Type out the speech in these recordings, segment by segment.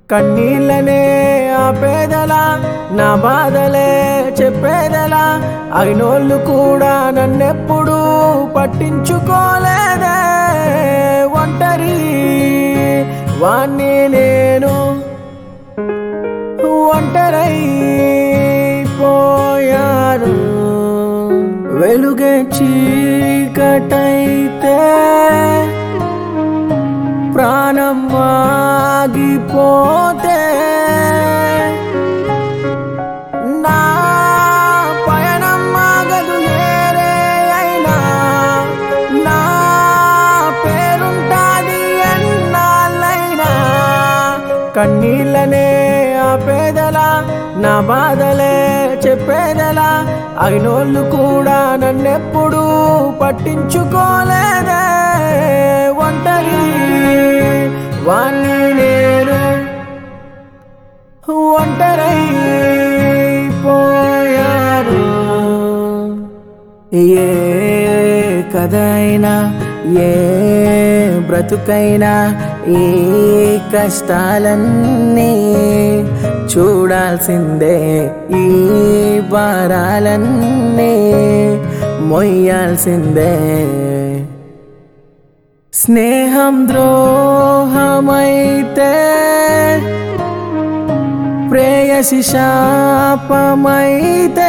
కన్నీళ్ళనే ఆపేదలా నా బాధలే చెప్పేదలా అయినోళ్ళు కూడా నన్నెప్పుడు పట్టించుకోలేదే ఒంటరి వాణ్ణి నేను ఒంటరై పోయాను వెలుగే చీకటైతే ప్రాణం ఆగిపోతే నా పయనం ఆగదు ఏరే అయినా నా పేరుంటాది ఎన్నాళ్ళైనా కన్నీళ్ళనే ఆపేదలా నా బాధలే చెప్పేదలా అయినోళ్ళు కూడా నన్నెప్పుడు పట్టించుకోలేదే ఒంటరి వాణ్ణి నేను ఒంటరై పోయాను ఏ కథ అయినా ఏ బ్రతుకైనా ఈ కష్టాలన్నీ చూడాల్సిందే ఈ భారాలన్నీ మొయ్యాల్సిందే స్నేహం ద్రోహమైతే ప్రేయసి శాపమైతే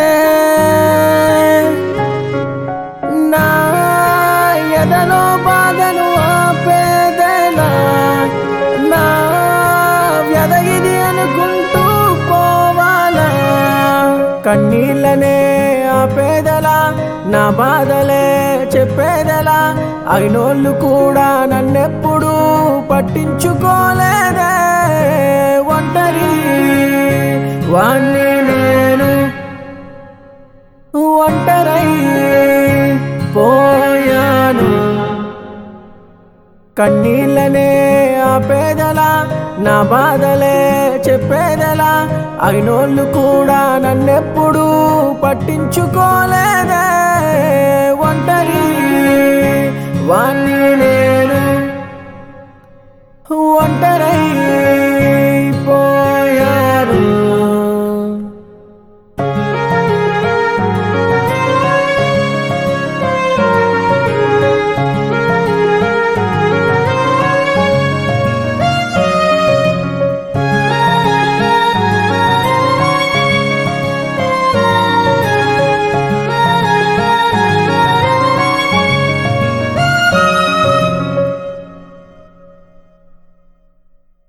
నా ఎదలో బాధను ఆపేదలా నా వ్యధ ఇది అనుకుంటూ పోవాలా కన్నీళ్ళనే ఆపేదలా నా బాధలే చెప్పేదలా అయినోళ్ళు కూడా నన్నెప్పుడు పట్టించుకోలేదే ఒంటరి వాణ్ణి నేను ఒంటరై పోయాను కన్నీళ్ళనే ఆపేదలా నా బాధలే చెప్పేదలా అయినోళ్ళు కూడా నన్నెప్పుడు పట్టించుకోలేదే